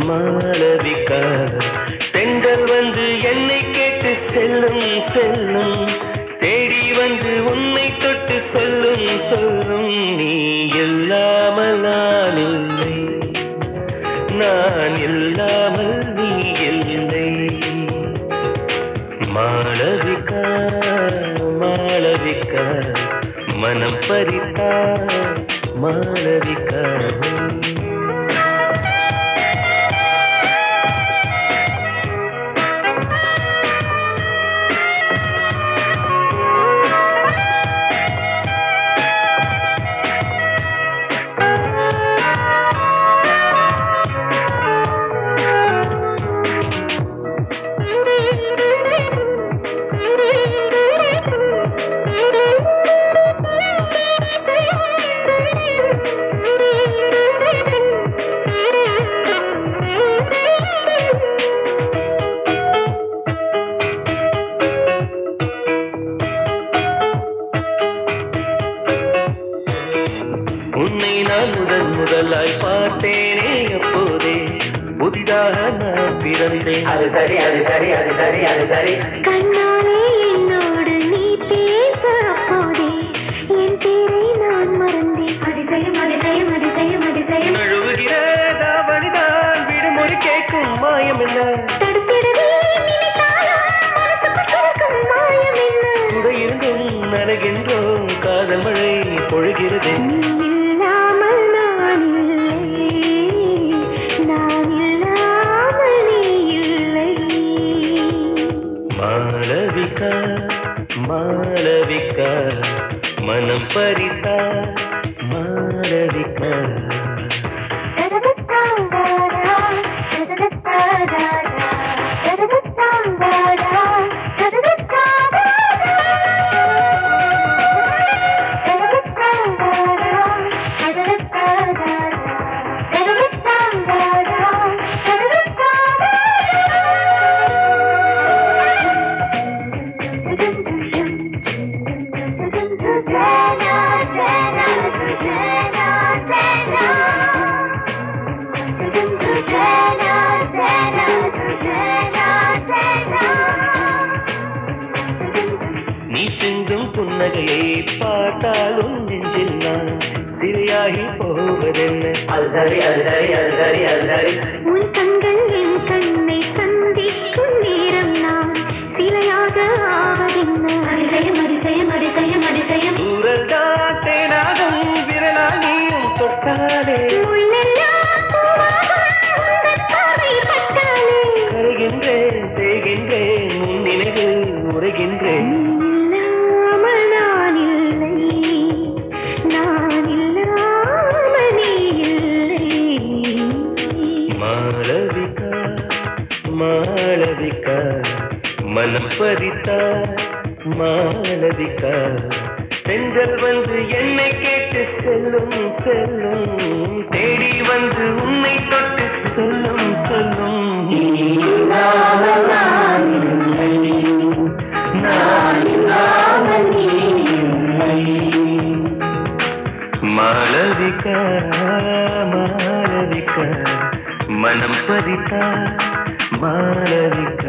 மாளவிகா தென்றல் வந்து என்னை கேட்டு செல்லும் செல்லும் தேடி வந்து உன்னை தொட்டு சொல்லும் சொல்லும் நீ இல்லாமல் நான் இல்லை நான் இல்லாமல் நீ இல்லை மாளவிகா மாளவிகா மனம் பறித்தா மாளவிகா உன்னை நான் முதல் முதலாய் பார்த்தேனே அப்போதே புதிதாக நான் பிறந்தேன் அது சரி அது சரி அது சரி அது சரி கண்ணாலே என்னோடு நீ பேச அப்போதே என் பேரை நான் மறந்தேன் அதிசயம் அதிசயம் அதிசயம் அதிசயம் நழுவுகிற தாவணிதான் விடுமுறை கேட்கும் மாயம் என்ன தடுத்திடவே நினைத்தாலும் மனசுக்குள் கேட்கும் மாயம் என்ன கூட இருந்தும் நனைகின்றோம் காதல் மழை பொழுகிறது நீ இல்லாமல் நான் இல்லை நான் இல்லாமல் நீ இல்லை மாளவிகா மாளவிகா மனம் பறித்தா மாளவிகா நீ சிந்தும் புன்னகையை பார்த்தாலும் நெஞ்சில் நான் சிறையாகி போவதென்ன அது சரி அது சரி அது சரி அது சரி உன் கண்கள் என் கண்ணை சந்திக்கும் நேரம் நான் சிலையாக ஆவதென்ன அதிசயம் அதிசயம் அதிசயம் அதிசயம் தூரல்தான் தேனாகும் விரலால் நீயும் தொட்டாலே முள்ளெல்லாம் பூவாகும் உந்தன் பார்வை பட்டாலே கருகின்றேன் தேகின்றேன் உன் நினைவில் உரைகின்றேன் இல்லாமல் நான் இல்லை நான் இல்லாமல் நீ இல்லை மாளவிகா மாளவிகா மனம் பறித்தா மாளவிகா பெண்கள் வந்து என்னை கேட்டு செல்லும் செல்லும் தேடி வந்து உன்னை தொட்டு சொல்லும் சொல்லும் இல்லாமல் நான் இல்லை. நான் இல்லாமல் நீ இல்லை. மாளவிகா மாளவிகா மனம் பறித்தா மாளவிகா